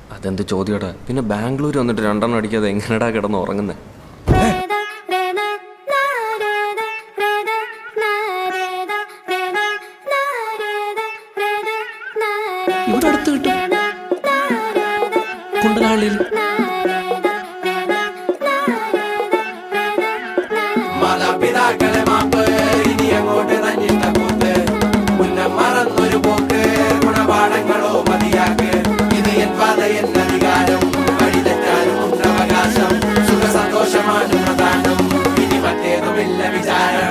അതെന്ത് ചോദ്യടാ പിന്നെ ബാംഗ്ലൂർ വന്നിട്ട് രണ്ടെണ്ണം അടിക്കാതെ എങ്ങനെടാ കിടന്ന് ഉറങ്ങുന്നത് ഇവിടെ അടുത്ത് കിട്ടും കുണ്ടനാളിൽ മാതാപിതാക്കളെ മാപ്പ് ഇനി അങ്ങോട്ട് തന്നിട്ട കൂത്ത് മുന്നം മറന്നൊരു പോക്ക് ഗുണപാഠങ്ങളോ മതിയാക്ക് ഇത് എൻ പാത എൻ അധികാരം വഴി തെറ്റാനും ഉണ്ട് അവകാശം സുഖ സന്തോഷമാണ് പ്രധാനം ഇനി മറ്റേതുമില്ല വിചാരം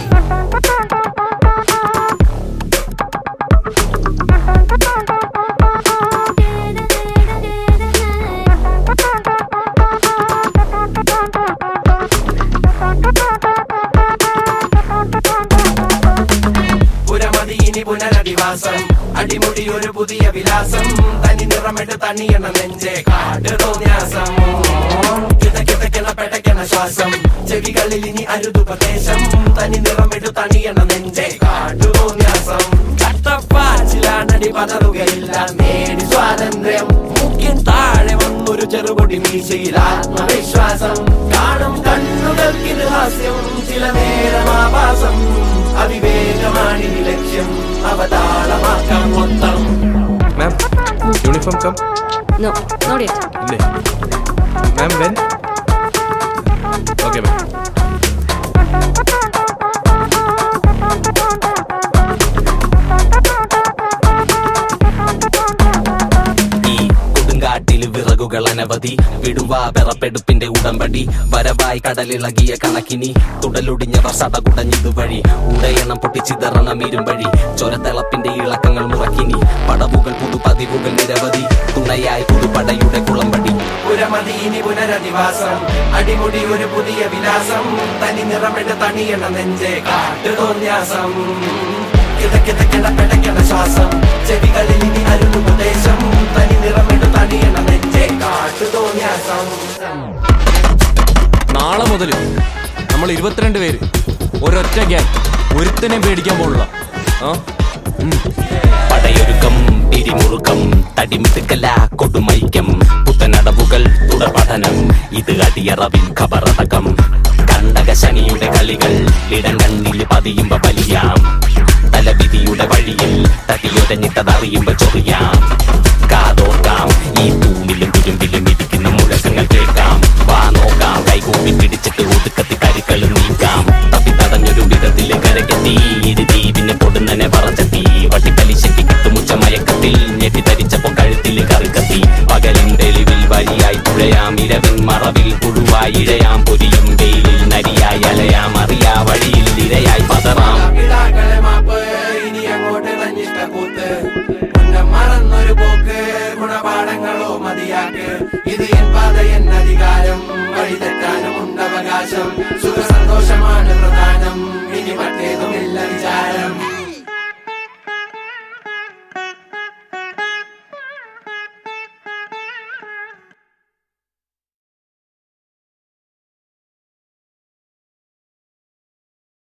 പുരമതി ഇനി പുനരധിവാസം അടിമുടി ഒരു പുതിയ വിലാസം തനി നിറമിട്ട് തണിയണ നെഞ്ചെ കാട്ട് തോന്യാസം കിതക്കിതക്കണ പെടക്കണ ശ്വാസം ചെവികളിൽ ഇനി അരുതുപദേശം തനി നിറമിട്ട് തണിയണ നെഞ്ചെ കാട്ടു തോന്യാസം ചട്ടപ്പാച്ചിലാണടി പതറുകയില്ല നേടി സ്വാതന്ത്ര്യം മുഖ്യൻ താഴെ വന്നൊരു ചെറുപൊടി മീശയിൽ ആത്മവിശ്വാസം കാണും കണ്ണുകൾക്കിത് ഹാസ്യം ചില നേരം ആഭാസം അവിവേകമാണ് ഈ ലക്ഷ്യം അവതാളമാക്കാം മൊത്തം ma'am uniform come no not yet ഇല്ലേ മാം വെൻ ഓക്കെ മാം ഈ കൊടുങ്കാട്ടിൽ വിറകുകൾ അനവധി വിടുവാ പിറപ്പെടുപ്പിന്റെ ഉടമ്പടി വരവായി കടലിളകിയ കണക്കിനി തുടലൊടിഞ്ഞവർ സടകുടഞ്ഞിതുവഴി ഉടയണം പൊട്ടിച്ചിതറണം ഇരുമ്പഴി ചൊരത്തിളപ്പിന്റെ ഇളക്കങ്ങൾ മുറക്കിനി പടവുകൾ പുതുപതിവുകൾ നിരവധി തുണയായി പുതുപടയുടെ കുളമ്പടി പുരമതി ഇനി പുനരധിവാസം അടിമുടി ഒരു പുതിയ വിലാസം തനി നിറമിട്ട് തണിയണ നെഞ്ചെ കാട്ടു തോന്യാസം കിതക്കിതക്കണ പെടക്കണ ശ്വാസം ചെവികളിൽ ഇനി അരുതുപദേശം തനി നിറമിട്ട് തണിയണ നെഞ്ചെ കാട്ടു തോന്യാസം നാളെ മുതൽ നമ്മൾ ഇരുപത്തിരണ്ട് പേര് ഒരൊറ്റ ഗ്യാങ് ഒരുത്തനെയും പേടിക്കാൻ പോലുള്ള ആ ഉം. പടയൊരുക്കം പിരിമുറുക്കം തടിമിടുക്കല കൊടുമൈക്കം പുത്തനടവുകൾ തുടർപഠനം ഇത് അടിയറവിൻ ഖബറടക്കം കണ്ടക ശനിയുടെ കളികൾ ഇടം കണ്ണിൽ പതിയുമ്പോ വലിയാം തലവിധിയുടെ വഴിയിൽ തട്ടിയൊരഞ്ഞിട്ടതറിയുമ്പോ ചൊറിയാം കാതോർക്കാം ഈ തൂണിലും തുരുമ്പിലും